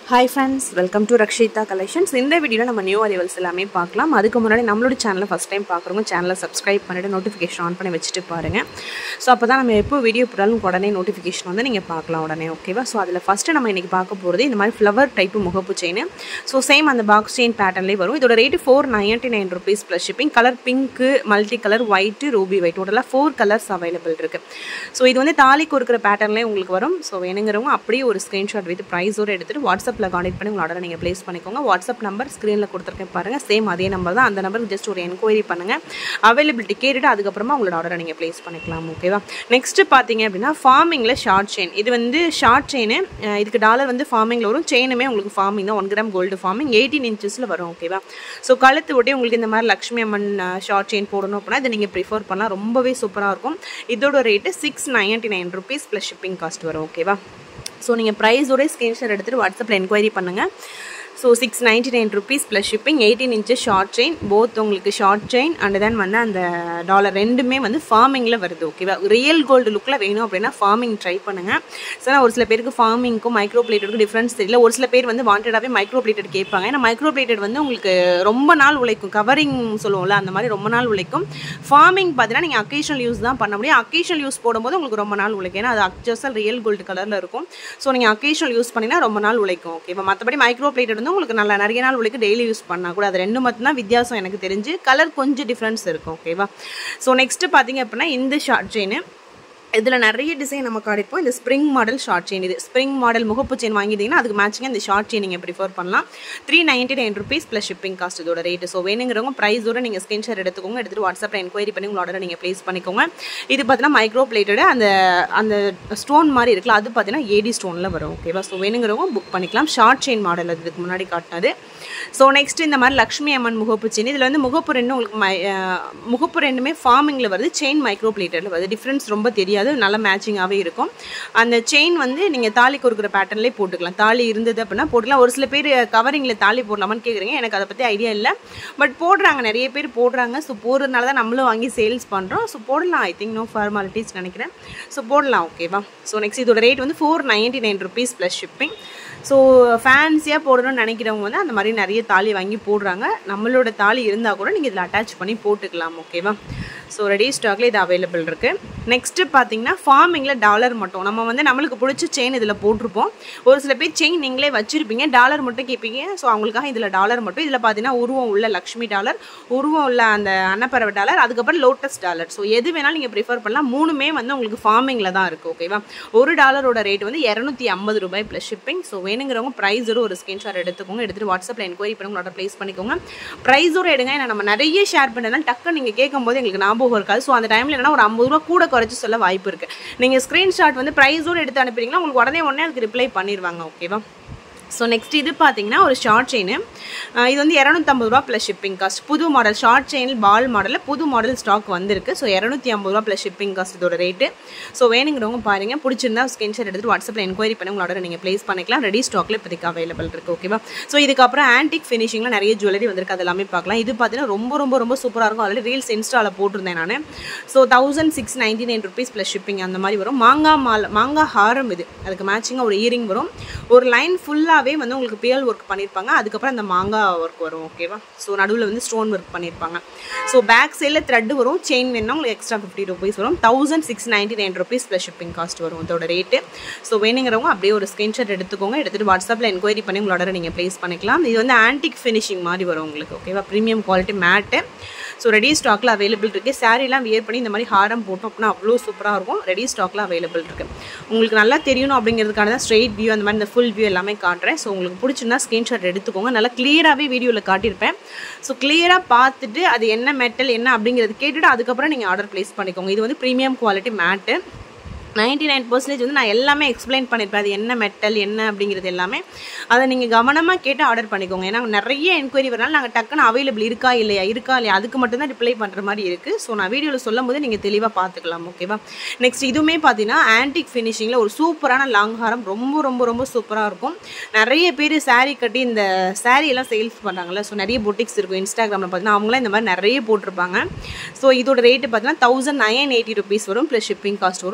hi friends welcome to Rakshita collections இந்த வீடியோவில் நம்ம நியூ அரைவல்ஸ் எல்லாமே பார்க்கலாம் அதுக்கு முன்னாடி நம்மளோட சேனலை ஃபஸ்ட் டைம் பார்க்குறவங்க சேனலை சப்ஸ்கிரைப் பண்ணிவிட்டு நோட்டிஃபிகேஷன் ஆன் பண்ணி வச்சுட்டு பாருங்கள் ஸோ அப்போ தான் நம்ம எப்போ வீடியோ போட்டாலும் உடனே நோட்டிஃபிகேஷன் வந்து நீங்கள் பார்க்கலாம் உடனே ஓகேவா ஸோ அதில் ஃபஸ்ட்டு நம்ம இன்றைக்கி பார்க்க போகிறது இந்த மாதிரி ஃப்ளவர் டைப்பு முகப்பு செயின் ஸோ சேம் அந்த பாக்ஸ் செயின் பேட்டர்ன்லேயே வரும் இதோட rate four ninety nine rupees plus shipping colour pink multi colour white ruby white டோட்டலாக ஃபோர் கலர்ஸ் அவைலபிள் இருக்குது ஸோ இது வந்து தாலி கொடுக்குற பேட்டர்ன்லேயே உங்களுக்கு வரும் ஸோ வேணுங்கிறவங்க அப்படியே ஒரு ஸ்க்ரீன்ஷாட் வித் ப்ரைஸோடு எடுத்துகிட்டு வாட்ஸ்அப்பில் கான்டெக்ட் பண்ணி உங்களோட நீங்கள் ப்ளேஸ் பண்ணிக்கோங்க வாட்ஸ்அப் நம்பர் ஸ்க்ரீனில் கொடுத்துருக்கேன் பாருங்கள் சேம் அதே நம்பர் தான் அந்த நம்பருக்கு ஜஸ்ட் ஒரு என்கொயரி பண்ணுங்கள் அவைலபிலிட்டி கேட்டுட்டு அதுக்கப்புறமா உங்களோட ஆர்டரை நீங்கள் ப்ளேஸ் பண்ணிக்கலாம் ஓகேவா நெக்ஸ்ட்டு பார்த்தீங்க அப்படின்னா ஃபார்மிங்கில் ஷார்ட் செயின் இது வந்து ஷார்ட் செயின் இதுக்கு டாலர் வந்து ஃபார்மிங்கில் வரும் செயினுமே உங்களுக்கு ஃபார்மிங் தான் one gram gold forming eighteen இன்ச்சஸில் வரும் ஓகேவா ஸோ கழுத்து ஒட்டி உங்களுக்கு இந்த மாதிரி லக்ஷ்மி அம்மன் ஷார்ட் செயின் போடணும் அப்படின்னா இதை நீங்கள் ப்ரிஃபர் பண்ணலாம் ரொம்பவே சூப்பராக இருக்கும் இதோட rate six ninety nine rupees plus shipping cost வரும் ஓகேவா ஸோ நீங்கள் ப்ரைஸோட ஸ்க்ரீன்ஷாட் எடுத்துகிட்டு வாட்ஸ்அப்பில் என்கொயரி பண்ணுங்கள் so six ninety nine rupees plus shipping eighteen inches short chain both உங்களுக்கு ஷார்ட் செயின் அண்ட் தென் வந்து அந்த டாலர் ரெண்டுமே வந்து ஃபார்மிங்கில் வருது ஓகேவா ரியல் கோல்டு லுக்கில் வேணும் அப்படின்னா ஃபார்மிங் ட்ரை பண்ணுங்கள் சார் ஒரு சில பேருக்கு ஃபார்மிங்க்கும் மைக்ரோ பிளேட்டடுக்கும் டிஃப்ரென்ஸ் தெரியல ஒரு சில பேர் வந்து வாண்டடாகவே மைக்ரோ பிளேட்டட் கேட்பாங்க ஏன்னா மைக்ரோ பிளேட்டட் வந்து உங்களுக்கு ரொம்ப நாள் உழைக்கும் கவரிங் சொல்லுவோம்ல அந்த மாதிரி ரொம்ப நாள் உழைக்கும் ஃபார்மிங் பார்த்தீங்கன்னா நீங்கள் அக்கேஷனல் யூஸ் தான் பண்ண முடியும் அக்கேஷனல் யூஸ் போடும்போது உங்களுக்கு ரொம்ப நாள் உழைக்கும் ஏன்னா அது அக்ஜஸல் ரியல் கோல்டு கலரில் இருக்கும் ஸோ நீங்கள் அக்கேஷனல் யூஸ் பண்ணிங்கன்னா ரொம்ப நாள் உழைக்கும் ஓகேவா மற்றபடி மைக்ரோ பிளேட்டட் வந்து உங்களுக்கு நல்லா நிறைய நாள் உழைக்கும் டெய்லி யூஸ் பண்ணால் கூட அது ரெண்டு மட்டும்தான் வித்தியாசம் எனக்கு தெரிஞ்சு கலர் கொஞ்சம் டிஃப்ரென்ஸ் இருக்கும் ஓகேவா ஸோ நெக்ஸ்ட்டு பார்த்தீங்க அப்படின்னா இந்த ஷார்ட் செயின் இதில் நிறைய டிசைன் நம்ம காட்டிருப்போம் இந்த ஸ்ப்ரிங் மாடல் ஷார்ட் செயின் இது ஸ்ப்ரிங் மாடல் முகப்பு செயின் வாங்கிட்டீங்கன்னா அதுக்கு மேட்சிங்காக இந்த ஷார்ட் செயின் நீங்கள் ப்ரிஃபர் பண்ணலாம் three ninety nine rupees plus shipping cost இதோட ரேட்டு ஸோ வேணுங்கிறவங்க ப்ரைஸோட நீங்கள் ஸ்க்ரீன்ஷாட் எடுத்துக்கோங்க எடுத்துகிட்டு வாட்ஸ்அப்பில் என்கொயரி பண்ணி உங்களோட ஆர்டர் நீங்கள் ப்ளேஸ் பண்ணிக்கோங்க இது பார்த்தீங்கன்னா மைக்ரோ பிளேட்டடு அந்த அந்த ஸ்டோன் மாதிரி இருக்குல்ல அது பார்த்தீங்கன்னா ஏடி ஸ்டோனில் வரும் ஓகேவா ஸோ வேணுங்கிறவங்க புக் பண்ணிக்கலாம் ஷார்ட் செயின் மாடல் அது இதுக்கு முன்னாடி காட்டினது ஸோ நெக்ஸ்ட் இந்த மாதிரி லக்ஷ்மி அம்மன் முகப்பு செயின் இதில் வந்து முகப்பு ரெண்டு உங்களுக்கு மை முகப்பு ரெண்டுமே ஃபார்மிங்கில் வருது செயின் மைக்ரோ பிளேட்டரில் வருது டிஃப்ரென்ஸ் ரொம்ப தெரியாது நல்ல மேட்சிங்காகவே இருக்கும் அந்த செயின் வந்து நீங்கள் தாலி கொடுக்குற பேட்டர்ன்லேயே போட்டுக்கலாம் தாலி இருந்தது அப்படின்னா போட்டுக்கலாம் ஒரு சில பேர் கவரிங்கில் தாலி போடலாமான்னு கேட்குறீங்க எனக்கு அதை பற்றி ஐடியா இல்லை பட் போடுறாங்க நிறைய பேர் போடுறாங்க ஸோ போடுறதுனால தான் நம்மளும் வாங்கி சேல்ஸ் பண்ணுறோம் ஸோ போடலாம் ஐ திங்க் நோ ஃபார்மாலிட்டிஸ் நினைக்கிறேன் ஸோ போடலாம் ஓகேவா ஸோ நெக்ஸ்ட் இதோட ரேட் வந்து four ninety nine rupees plus shipping so ஃபேன்சியாக போடணும்னு நினைக்கிறவங்க வந்து அந்த மாதிரி நிறைய தாலி வாங்கி போடுறாங்க நம்மளோட தாலி இருந்தால் கூட நீங்கள் இதில் அட்டாச் பண்ணி போட்டுக்கலாம் ஓகேவா ஸோ ரெடி ஸ்டாக்ல இது அவைலபிள் இருக்குது நெக்ஸ்ட்டு பார்த்தீங்கன்னா ஃபார்மிங்கில் டாலர் மட்டும் நம்ம வந்து நம்மளுக்கு பிடிச்ச செயின் இதில் போட்டிருப்போம் ஒரு சில பேர் செயின் நீங்களே வச்சுருப்பீங்க டாலர் மட்டும் கேட்பீங்க ஸோ அவங்களுக்காக இதில் டாலர் மட்டும் இதில் பார்த்தீங்கன்னா உருவம் உள்ள லக்ஷ்மி டாலர் உருவம் உள்ள அந்த அன்னப்பறவை டாலர் அதுக்கப்புறம் லோட்டஸ் டாலர் ஸோ எது வேணாலும் நீங்கள் ப்ரிஃபர் பண்ணலாம் மூணுமே வந்து உங்களுக்கு ஃபார்மிங்கில் தான் இருக்குது ஓகேவா ஒரு டாலரோட ரேட் வந்து இரநூத்தி ஐம்பது ரூபாய் ப்ளஸ் ஷிப்பிங் ஸோ வேணுங்கிறவங்க ப்ரைஸோட ஒரு ஸ்க்ரீன்ஷாட் எடுத்துக்கோங்க எடுத்துகிட்டு வாட்ஸ்அப்பில் என்கொயரி பண்ணி உங்களோட ப்ளேஸ் பண்ணிக்கோங்க ப்ரைஸோட எடுங்க ஏன்னா நம்ம நிறைய ஷேர் பண்ணுறதுனால டக்கு நீங்கள் கேட்கும்போது எங்களுக்கு ஞாபகம் இருக்காது ஸோ அந்த டைமில் என்னன்னா ஒரு ஐம்பது ரூபா கூட குறைச்சி சொல்ல வாய்ப்பு இருக்குது நீங்கள் ஸ்க்ரீன்ஷாட் வந்து ப்ரைஸோடு எடுத்து அனுப்புறீங்கன்னா உங்களுக்கு உடனே உடனே அதுக்கு ரிப்ளை பண்ணிடுவாங்க ஓகேவா ஸோ நெக்ஸ்ட் இது பார்த்தீங்கன்னா ஒரு ஷார்ட் செயின் இது வந்து இரநூத்தம்பது ரூபா ப்ளஸ் ஷிப்பிங் காஸ்ட் புது மாடல் ஷார்ட் செயின் பால் மாடலில் புது மாடல் ஸ்டாக் வந்திருக்கு ஸோ இரநூத்தி ஐம்பது ரூபா ப்ளஸ் ஷிப்பிங் காஸ்ட் இதோட ரேட்டு ஸோ வேணுங்கிறவங்க பாருங்கள் பிடிச்சிருந்தா ஸ்கிரீன்ஷாட் எடுத்துட்டு வாட்ஸ்அப்பில் என்கொயரி பண்ணி உங்களோட நீங்கள் ப்ளேஸ் பண்ணிக்கலாம் ரெடி ஸ்டாக்ல இப்போதைக்கு அவைலபிள் இருக்குது ஓகேவா ஸோ இதுக்கப்புறம் ஆன்டிக் ஃபினிஷிங்கில் நிறைய ஜுவல்லரி வந்திருக்கு அது எல்லாமே பார்க்கலாம் இது பார்த்தீங்கன்னா ரொம்ப ரொம்ப ரொம்ப சூப்பராக இருக்கும் ஆல்ரெடி ரீல்ஸ் இன்ஸ்டாவில் போட்டிருந்தேன் நான் so thousand six ninety nine rupees plus shipping அந்த மாதிரி வரும் மாங்காய் மால் மாங்காய் ஹாரம் இது அதுக்கு மேட்சிங்காக ஒரு இயரிங் வரும் ஒரு லைன் ஃபுல்லாகவே வந்து உங்களுக்கு பியல் ஒர்க் பண்ணியிருப்பாங்க அதுக்கப்புறம் அந்த மாங்காய் ஒர்க் வரும் ஓகேவா ஸோ நடுவில் வந்து ஸ்டோன் ஒர்க் பண்ணியிருப்பாங்க ஸோ பேக் சைடில் த்ரெட் வரும் செயின் வேணும்னா உங்களுக்கு எக்ஸ்ட்ரா ஃபிஃப்டி ருபீஸ் வரும் thousand six ninety nine rupees plus shipping cost வரும் இதோட ரேட்டு ஸோ வேணுங்கிறவங்க அப்படியே ஒரு ஸ்க்ரீன்ஷாட் எடுத்துக்கோங்க எடுத்துகிட்டு வாட்ஸ்அப்பில் என்கொயரி பண்ணி உங்களோட நீங்கள் ப்ளேஸ் பண்ணிக்கலாம் இது வந்து ஆன்டிக் ஃபினிஷிங் மாதிரி வரும் உங்களுக்கு ஓகேவா premium quality matte so ready ஸ்டாக்கில் அவைலபிள் இருக்குது சாரீலாம் வியர் பண்ணி இந்த மாதிரி ஹாரம் போட்டோம் அப்படின்னா அவ்வளோ சூப்பராக இருக்கும் ரெடி ஸ்டாக்கில் அவைலபிள் இருக்குது உங்களுக்கு நல்லா தெரியணும் அப்படிங்கிறதுக்கான தான் ஸ்ட்ரெயிட் வியூ அந்த மாதிரி இந்த ஃபுல் வியூ எல்லாமே காட்டுறேன் ஸோ உங்களுக்கு பிடிச்சிருந்தா ஸ்க்ரீன்ஷாட் எடுத்துக்கோங்க நல்லா கிளியராகவே வீடியோவில் காட்டியிருப்பேன் ஸோ கிளியராக பார்த்துட்டு அது என்ன மெட்டல் என்ன அப்படிங்கிறது கேட்டுட்டு அதுக்கப்புறம் நீங்கள் ஆர்டர் ப்ளேஸ் பண்ணிக்கோங்க இது வந்து premium quality matte ninety nine percentage வந்து நான் எல்லாமே எக்ஸ்பிளைன் பண்ணியிருப்பேன் அது என்ன மெட்டல் என்ன அப்படிங்கிறது எல்லாமே அதை நீங்கள் கவனமாக கேட்டு ஆர்டர் பண்ணிக்கோங்க ஏன்னா நிறைய என்கொயரி வரனால நாங்கள் டக்குன்னு அவைலபிள் இருக்கா இல்லையா இருக்கா இல்லையா அதுக்கு மட்டும்தான் ரிப்ளை பண்ணுற மாதிரி இருக்குது ஸோ நான் வீடியோவில் சொல்லும் போது நீங்கள் தெளிவாக பார்த்துக்கலாம் ஓகேவா நெக்ஸ்ட் இதுவுமே பார்த்தீங்கன்னா ஆன்டிக் ஃபினிஷிங்கில் ஒரு சூப்பரான லாங் ஹாரம் ரொம்ப ரொம்ப ரொம்ப சூப்பராக இருக்கும் நிறைய பேர் saree கட்டி இந்த saree எல்லாம் சேல்ஸ் பண்ணுறாங்கல்ல ஸோ நிறைய பொட்டிக்ஸ் இருக்கும் இன்ஸ்டாகிராமில் பார்த்தீங்கன்னா அவங்களாம் இந்த மாதிரி நிறைய போட்டிருப்பாங்க ஸோ இதோட ரேட்டு பார்த்தீங்கன்னா தௌசண்ட் நைன் எயிட்டி ருபீஸ் வரும் ப்ளஸ் ஷிப்பிங் காஸ்ட் வரும் இதுவுமே ரொம்ப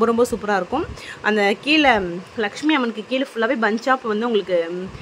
ரொம்ப ரொம்ப சூப்பராக இருக்கும் அந்த கீழே லக்ஷ்மி அம்மனுக்கு கீழே ஃபுல்லாகவே பஞ்சாப் வந்து உங்களுக்கு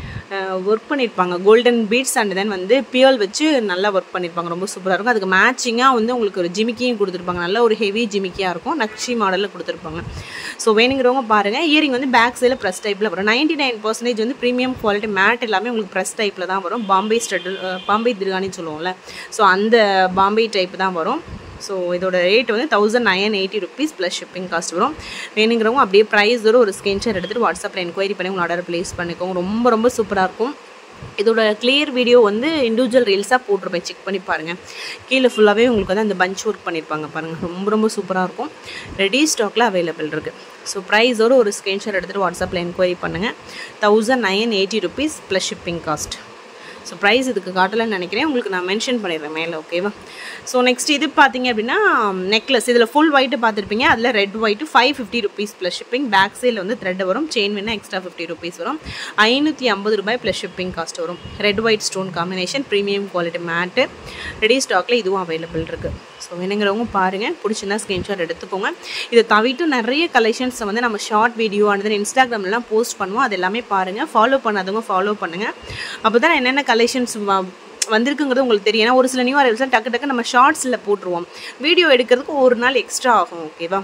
ஒர்க் பண்ணியிருப்பாங்க கோல்டன் பீட்ஸ் அண்ட் தென் வந்து பியல் வச்சு நல்லா ஒர்க் பண்ணியிருப்பாங்க ரொம்ப சூப்பராக இருக்கும் அதுக்கு மேட்சிங்காக வந்து உங்களுக்கு ஒரு ஜிமிக்கியும் கொடுத்துருப்பாங்க நல்ல ஒரு ஹெவி ஜிமிக்கியாக இருக்கும் நக்ஷி மாடலில் கொடுத்துருப்பாங்க ஸோ வேணுங்கிறவங்க பாருங்கள் இயரிங் வந்து பேக் சைடில் ப்ரெஸ் டைப்பில் வரும் நைன்டி நைன் பர்சன்டேஜ் வந்து ப்ரீமியம் குவாலிட்டி மேட் எல்லாமே உங்களுக்கு ப்ரெஸ் டைப்பில் தான் வரும் பாம்பே ஸ்டட் பாம்பே திருகானின்னு சொல்லுவோம்ல ஸோ அந்த பாம்பே டைப் தான் வரும் ஸோ இதோட ரேட் வந்து thousand nine eighty rupees plus shipping cost வரும் வேணுங்கிறவங்க அப்படியே ப்ரைஸோட ஒரு ஸ்க்ரீன்ஷாட் எடுத்துகிட்டு வாட்ஸ்அப்பில் என்கொயரி பண்ணி உங்கள் ஆர்டர் ப்ளேஸ் பண்ணிக்கோங்க ரொம்ப ரொம்ப சூப்பராக இருக்கும் இதோட கிளியர் வீடியோ வந்து இண்டிவிஜுவல் ரீல்ஸாக போட்டிருப்பேன் செக் பண்ணி பாருங்கள் கீழே ஃபுல்லாகவே உங்களுக்கு வந்து அந்த பஞ்ச் ஒர்க் பண்ணியிருப்பாங்க பாருங்கள் ரொம்ப ரொம்ப சூப்பராக இருக்கும் ரெடி ஸ்டாக்கில் அவைலபிள் இருக்குது ஸோ ப்ரைஸோட ஒரு ஸ்க்ரீன்ஷாட் எடுத்துகிட்டு வாட்ஸ்அப்பில் என்கொயரி பண்ணுங்கள் thousand nine eighty rupees plus shipping cost so price இதுக்கு காட்டலன்னு நினைக்கிறேன் உங்களுக்கு நான் மென்ஷன் பண்ணிடுறேன் மேலே ஓகேவா ஸோ நெக்ஸ்ட் இது பார்த்தீங்க அப்படின்னா நெக்லஸ் இதில் ஃபுல் ஒயிட்டு பார்த்துருப்பீங்க அதில் red white five fifty rupees plus shipping back சைடில் வந்து த்ரெட் வரும் செயின் வேணால் எக்ஸ்ட்ரா ஃபிஃப்டி ருபீஸ் வரும் ஐநூற்றி ஐம்பது ரூபாய் ப்ளஸ் ஷிப்பிங் காஸ்ட் வரும் red white stone combination premium quality matte ready ஸ்டாக்கில் இதுவும் அவைலபிள் இருக்குது ஸோ வேணுங்கிறவங்க பாருங்கள் பிடிச்சிருந்தா ஸ்க்ரீன்ஷாட் எடுத்துக்கோங்க இதை தவிர்த்து நிறைய கலெக்ஷன்ஸை வந்து நம்ம ஷார்ட் வீடியோ அண்ட் இன்ஸ்டாகிராம்லாம் போஸ்ட் பண்ணுவோம் அது எல்லாமே பாருங்கள் ஃபாலோ பண்ணாதவங்க ஃபாலோ பண்ணுங்கள் அப்போ தான் என்னென்ன கலெக்ஷன்ஸ் வந்திருக்குங்கிறது உங்களுக்கு தெரியும் ஏன்னா ஒரு சில நியூ அரைவல்ஸ்லாம் டக்கு டக்கு நம்ம ஷார்ட்ஸில் போட்டுருவோம் வீடியோ எடுக்கிறதுக்கு ஒரு நாள் எக்ஸ்ட்ரா ஆகும் ஓகேவா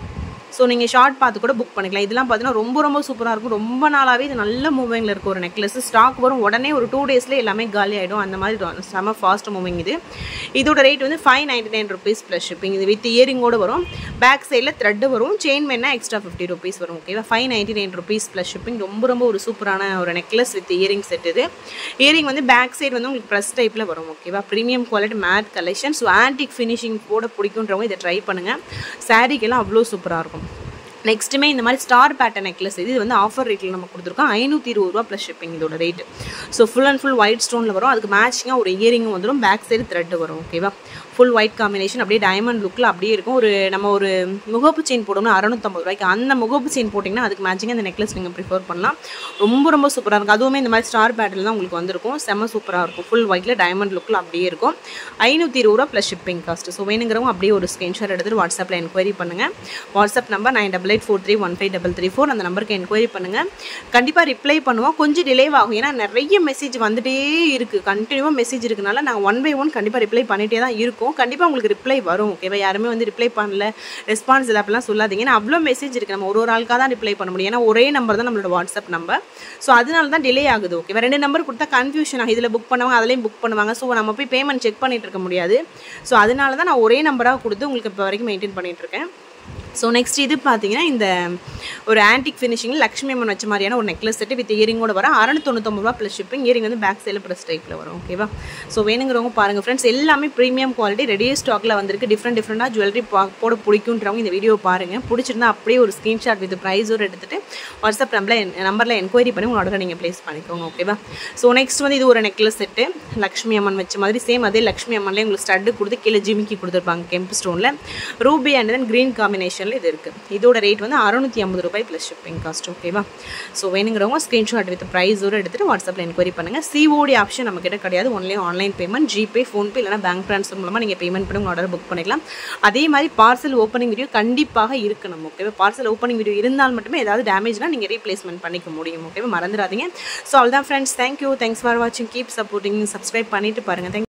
ஸோ நீங்கள் ஷார்ட் பார்த்து கூட புக் பண்ணிக்கலாம் இதெல்லாம் பார்த்தீங்கன்னா ரொம்ப ரொம்ப சூப்பராக இருக்கும் ரொம்ப நாளாகவே இது நல்ல மூவிங்கில் இருக்க ஒரு நெக்லஸ் ஸ்டாக் வரும் உடனே ஒரு டூ டேஸ்லேயே எல்லாமே காலி ஆகிடும் அந்த மாதிரி செம ஃபாஸ்ட் மூவிங் இது இதோட ரேட் வந்து five ninety nine rupees plus shipping இது வித் இயரிங்கோடு வரும் பேக் சைடில் த்ரெட்டு வரும் செயின் வேணால் எக்ஸ்ட்ரா ஃபிஃப்டி ருபீஸ் வரும் ஓகேவா five ninety nine rupees plus shipping ரொம்ப ரொம்ப ஒரு சூப்பரான ஒரு நெக்லஸ் வித் இயரிங் செட் இது இயரிங் வந்து பேக் சைடு வந்து உங்களுக்கு ப்ரெஸ் டைப்பில் வரும் ஓகேவா premium quality matte collection so antique finishing போட பிடிக்குன்றவங்க இதை ட்ரை பண்ணுங்கள் சாரீக்கெல்லாம் அவ்வளோ சூப்பராக இருக்கும் நெக்ஸ்ட்டுமே இந்த மாதிரி ஸ்டார் பேட்டர்ன் நெக்லஸ் இது வந்து ஆஃபர் ரேட்டில் நம்ம கொடுத்துருக்கோம் ஐநூற்றி இருபது ரூபா ப்ளஸ் ஷிப்பிங் இதோட rate so full and full white ஸ்டோனில் வரும் அதுக்கு மேட்சிங்காக ஒரு இயரிங்கும் வந்துடும் பேக் சைடு த்ரெட் வரும் ஓகேவா ஃபுல் ஒயிட் காம்பினேஷன் அப்படியே டைமண்ட் லுக்கில் அப்படியே இருக்கும் ஒரு நம்ம ஒரு முகப்பு செயின் போடணும் அறநூற்றம்பது ரூபாய்க்கு அந்த முகப்பு செயின் போட்டிங்கன்னா அதுக்கு மேட்சிங் அந்த நெக்லஸ் நீங்கள் ப்ரிஃபர் பண்ணலாம் ரொம்ப ரொம்ப சூப்பராக இருக்கும் அதுவுமே இந்த மாதிரி ஸ்டார் பேட்டர்ல தான் உங்களுக்கு வந்திருக்கும் செம்ம சூப்பராக இருக்கும் ஃபுல் ஒயிட்டில் டைமண்ட் லுக்கில் அப்படியே இருக்கும் ஐநூற்றி இருபது ரூபா ப்ளஸ் ஷிப்பிங் காஸ்ட் ஸோ வேணுங்கிறவங்க அப்படியே ஒரு ஸ்க்ரீன்ஷாட் எடுத்துகிட்டு வாட்ஸ்அப்பில் என்கொயரி பண்ணுங்கள் WhatsApp number nine double eight four three one five double three four அந்த நம்பருக்கு என்கொயரி பண்ணுங்கள் கண்டிப்பாக ரிப்ளை பண்ணுவோம் கொஞ்சம் டிலே ஆகும் ஏன்னா நிறைய மெசேஜ் வந்துட்டே இருக்குது கண்டினியூவாக மெசேஜ் இருக்கனால நாங்கள் ஒன் பை ஒன் கண்டிப்பாக ரிப்ளை பண்ணிகிட்டே தான் இருக்கோம் கண்டிப்பாக உங்களுக்கு ரிப்ளை வரும் ஓகேவா யாருமே வந்து ரிப்ளை பண்ணல ரெஸ்பான்ஸ் இல்லை அப்படிலாம் சொல்லாதீங்க ஏன்னா அவ்வளோ மெசேஜ் இருக்குது நம்ம ஒரு ஒரு ஆளுக்காக தான் ரிப்ளை பண்ண முடியும் ஏன்னா ஒரே நம்பர் தான் நம்மளோட வாட்ஸ்அப் நம்பர் ஸோ அதனால தான் டிலே ஆகுது ஓகேவா ரெண்டு நம்பர் கொடுத்தா கன்ஃபியூஷன் ஆகும் இதில் புக் பண்ணுவாங்க அதுலேயும் புக் பண்ணுவாங்க ஸோ நம்ம போய் பேமெண்ட் செக் பண்ணிட்டு இருக்க முடியாது ஸோ அதனால தான் நான் ஒரே நம்பராக கொடுத்து உங்களுக்கு இப்போ வரைக்கும் மெயின்டைன் பண்ணிட்டு இருக்கேன் ஸோ நெக்ஸ்ட் இது பார்த்தீங்கன்னா இந்த ஒரு ஆன்டிக் ஃபினிஷிங்கில் லக்ஷ்மி அம்மன் வச்ச மாதிரியான ஒரு நெக்லஸ் செட்டு வித் இயரிங்கோட வர அறநூத்தொண்ணூத்தொம்பது ரூபா ப்ளஸ் ஷிப்பிங் இயரிங் வந்து பேக் சைடில் ப்ளஸ் டைப்பில் வரும் ஓகேவா ஸோ வேணுங்கிறவங்க பாருங்கள் ஃப்ரெண்ட்ஸ் எல்லாமே ப்ரீமியம் குவாலிட்டி ரெடி ஸ்டாக்கில் வந்திருக்கு டிஃப்ரெண்ட் டிஃப்ரெண்ட்டாக ஜுவல்லரி பா போட பிடிக்குன்றவங்க இந்த வீடியோ பாருங்கள் பிடிச்சிருந்தா அப்படியே ஒரு ஸ்க்ரீன்ஷாட் வித் ப்ரைஸோடு எடுத்துகிட்டு வாட்ஸ்அப் நம்பரில் நம்பரில் என்கொயரி பண்ணி உங்கள் ஆர்டரை நீங்கள் ப்ளேஸ் பண்ணிக்கோங்க ஓகேவா ஸோ நெக்ஸ்ட் வந்து இது ஒரு நெக்லஸ் செட்டு லக்ஷ்மி அம்மன் வச்ச மாதிரி சேம் அதே லக்ஷ்மி அம்மன்லேயே உங்களுக்கு ஸ்டட்டு கொடுத்து கீழே ஜிமிக்கி கொடுத்துருப்பாங்க கெம்ப் ஸ்டோனில் ரூபி அண்ட் தென் க்ரீன் காம்பினேஷனில் இது இருக்குது இதோட ரேட் வந்து அறுநூற்றி ஐம்பது ரூபாய் ப்ளஸ் ஷிப்பிங் காஸ்ட் ஓகேவா ஸோ வேணுங்கிறவங்க ஸ்க்ரீன்ஷாட் வித் ப்ரைஸோடு எடுத்துகிட்டு வாட்ஸ்அப்பில் என்கொயரி பண்ணுங்கள் சிஓடி ஆப்ஷன் நம்ம கிட்ட கிடையாது only online payment GPay PhonePe இல்லைனா பேங்க் ட்ரான்ஸ்ஃபர் மூலமாக நீங்கள் பேமெண்ட் பண்ணி உங்கள் ஆர்டர் புக் பண்ணிக்கலாம் அதே மாதிரி பார்சல் ஓப்பனிங் வீடியோ கண்டிப்பாக இருக்கணும் ஓகேவா பார்சல் ஓப்பனிங் வீடியோ இருந்தால் மட்டுமே ஏதாவது டேமேஜ்னா நீங்கள் ரீப்ளேஸ்மெண்ட் பண்ணிக்க முடியும் ஓகேவா மறந்துடாதீங்க ஸோ அவ்வளோதான் ஃப்ரெண்ட்ஸ் தேங்க்யூ தேங்க்ஸ் ஃபார் வாட்சிங் கீப் சப்போர்ட்டிங் சப்ஸ்கிரைப் பண்ணிட்டு பாருங்கள் தேங்க்